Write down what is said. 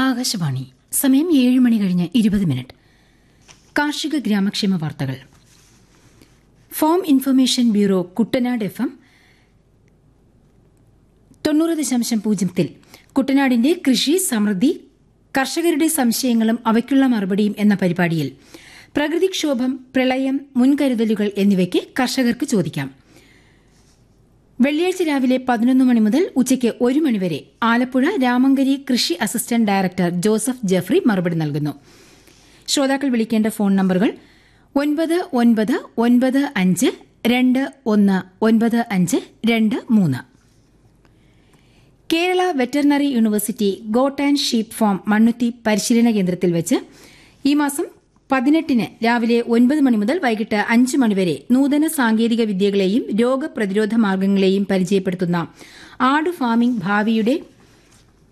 ആകാശവാണി സമയം ഏഴ് മണി കഴിഞ്ഞ് ഇരുപത് മിനിറ്റ് കാർഷിക ഗ്രാമക്ഷേമ വാർത്തകൾ farm information bureau Kuttanad F M തൊണ്ണൂറ് ദശാംശം പൂജ്യത്തിൽ കുട്ടനാടിന്റെ കൃഷി സമൃദ്ധി കർഷകരുടെ സംശയങ്ങളും അവയ്ക്കുള്ള മറുപടിയും എന്ന പരിപാടിയിൽ പ്രകൃതിക്ഷോഭം പ്രളയം മുൻകരുതലുകൾ എന്നിവയ്ക്ക് കർഷകർക്ക് ചോദിക്കാം വെള്ളിയാഴ്ച രാവിലെ പതിനൊന്ന് മണി മുതൽ ഉച്ചയ്ക്ക് ഒരു മണിവരെ ആലപ്പുഴ രാമങ്കരി കൃഷി അസിസ്റ്റന്റ് ഡയറക്ടർ ജോസഫ് ജെഫ്രി മറുപടി നൽകുന്നു ശ്രോതാക്കൾ വിളിക്കേണ്ട ഫോൺ നമ്പറുകൾ ഒൻപത് ഒൻപത് ഒൻപത് അഞ്ച് രണ്ട് ഒന്ന് ഒൻപത് അഞ്ച് രണ്ട് മൂന്ന് Kerala veterinary university goat and sheep farm Mannuthy പരിശീലന കേന്ദ്രത്തിൽ വെച്ച് ഈ മാസം പതിനെട്ടിന് രാവിലെ ഒൻപത് മണി മുതൽ വൈകിട്ട് അഞ്ച് മണിവരെ നൂതന സാങ്കേതിക വിദ്യകളെയും രോഗപ്രതിരോധ മാർഗങ്ങളെയും പരിചയപ്പെടുത്തുന്ന ആട് ഫാമിംഗ് ഭാവിയുടെ